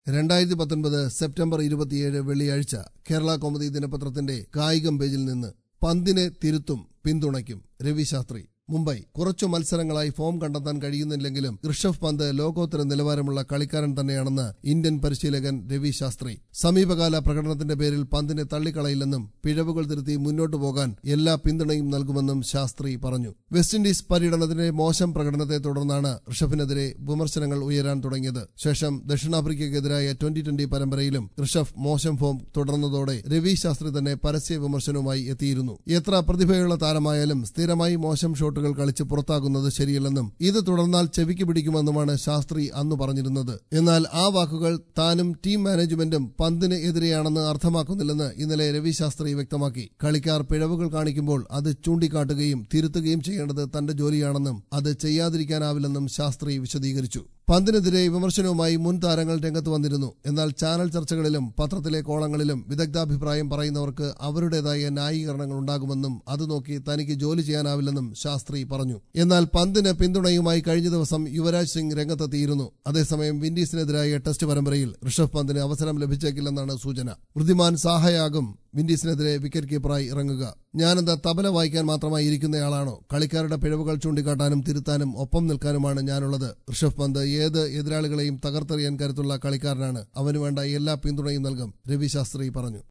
രണ്ടായിരത്തി പത്തൊൻപത് സെപ്റ്റംബർ ഇരുപത്തിയേഴ് വെള്ളിയാഴ്ച കേരള കോമഡി ദിനപത്രത്തിന്റെ കായികം പേജിൽ നിന്ന് പന്തിനെ തിരുത്തും പിന്തുണയ്ക്കും രവി ശാസ്ത്രി മുംബൈ കുറച്ചു മത്സരങ്ങളായി ഫോം കണ്ടെത്താൻ കഴിയുന്നില്ലെങ്കിലും ഋഷഭ് പന്ത് ലോകോത്തര നിലവാരമുള്ള കളിക്കാരൻ തന്നെയാണെന്ന് ഇന്ത്യൻ പരിശീലകൻ രവി ശാസ്ത്രി സമീപകാല പ്രകടനത്തിന്റെ പേരിൽ പന്തിനെ തള്ളിക്കളയില്ലെന്നും പിഴവുകൾ തിരുത്തി മുന്നോട്ടു പോകാൻ എല്ലാ പിന്തുണയും നൽകുമെന്നും ശാസ്ത്രി പറഞ്ഞു വെസ്റ്റ് ഇൻഡീസ് പര്യടനത്തിന്റെ മോശം പ്രകടനത്തെ തുടർന്നാണ് ഋഷഭിനെതിരെ വിമർശനങ്ങൾ ഉയരാൻ തുടങ്ങിയത് ശേഷം ദക്ഷിണാഫ്രിക്കയ്ക്കെതിരായ ട്വന്റി ട്വന്റി പരമ്പരയിലും ഋഷഭ് മോശം ഫോം തുടർന്നതോടെ രവി ശാസ്ത്രി തന്നെ പരസ്യ വിമർശനവുമായി എത്തിയിരുന്നു എത്ര പ്രതിഭയുള്ള താരമായാലും സ്ഥിരമായി മോശം ഷോട്ടുകൾ കളിച്ച് പുറത്താകുന്നത് ശരിയല്ലെന്നും ഇത് തുടർന്നാൽ ചെവിക്ക് പിടിക്കുമെന്നുമാണ് ശാസ്ത്രി അന്ന് പറഞ്ഞിരുന്നത് എന്നാൽ ആ വാക്കുകൾ താനും ടീം മാനേജ്മെന്റും പന്തിന് എതിരെയാണെന്ന് അർത്ഥമാക്കുന്നില്ലെന്ന് ഇന്നലെ രവി ശാസ്ത്രി വ്യക്തമാക്കി കളിക്കാർ പിഴവുകൾ കാണിക്കുമ്പോൾ അത് ചൂണ്ടിക്കാട്ടുകയും തിരുത്തുകയും ചെയ്യേണ്ടത് തന്റെ ജോലിയാണെന്നും അത് ചെയ്യാതിരിക്കാനാവില്ലെന്നും ശാസ്ത്രി വിശദീകരിച്ചു പന്തിനെതിരെ വിമർശനവുമായി മുൻ താരങ്ങൾ രംഗത്ത് വന്നിരുന്നു എന്നാൽ ചാനൽ ചർച്ചകളിലും പത്രത്തിലെ കോളങ്ങളിലും വിദഗ്ധാഭിപ്രായം പറയുന്നവർക്ക് അവരുടേതായ ന്യായീകരണങ്ങൾ ഉണ്ടാകുമെന്നും അത് നോക്കി തനിക്ക് ജോലി ചെയ്യാനാവില്ലെന്നും ശാസ്ത്രി പറഞ്ഞു എന്നാൽ പന്തിന് പിന്തുണയുമായി കഴിഞ്ഞ ദിവസം യുവരാജ് സിംഗ് രംഗത്തെത്തിയിരുന്നു അതേസമയം വിൻഡീസിനെതിരായ ടെസ്റ്റ് പരമ്പരയിൽ ഋഷഭ് പന്തിന് അവസരം ലഭിച്ചേക്കില്ലെന്നാണ് സൂചന വൃദ്ധിമാൻ സാഹയാകും വിൻഡീസിനെതിരെ വിക്കറ്റ് കീപ്പറായി ഇറങ്ങുക ഞാനെന്താ തബല വായിക്കാൻ മാത്രമായി ഇരിക്കുന്നയാളാണോ കളിക്കാരുടെ പിഴവുകൾ ചൂണ്ടിക്കാട്ടാനും തിരുത്താനും ഒപ്പം നിൽക്കാനുമാണ് ഞാനുള്ളത് ഋഷഭ് പന്ത് ഏത് എതിരാളികളെയും തകർത്തെറിയാൻ കരുത്തുള്ള കളിക്കാരനാണ് അവന് വേണ്ട എല്ലാ പിന്തുണയും നൽകും രവി ശാസ്ത്രി പറഞ്ഞു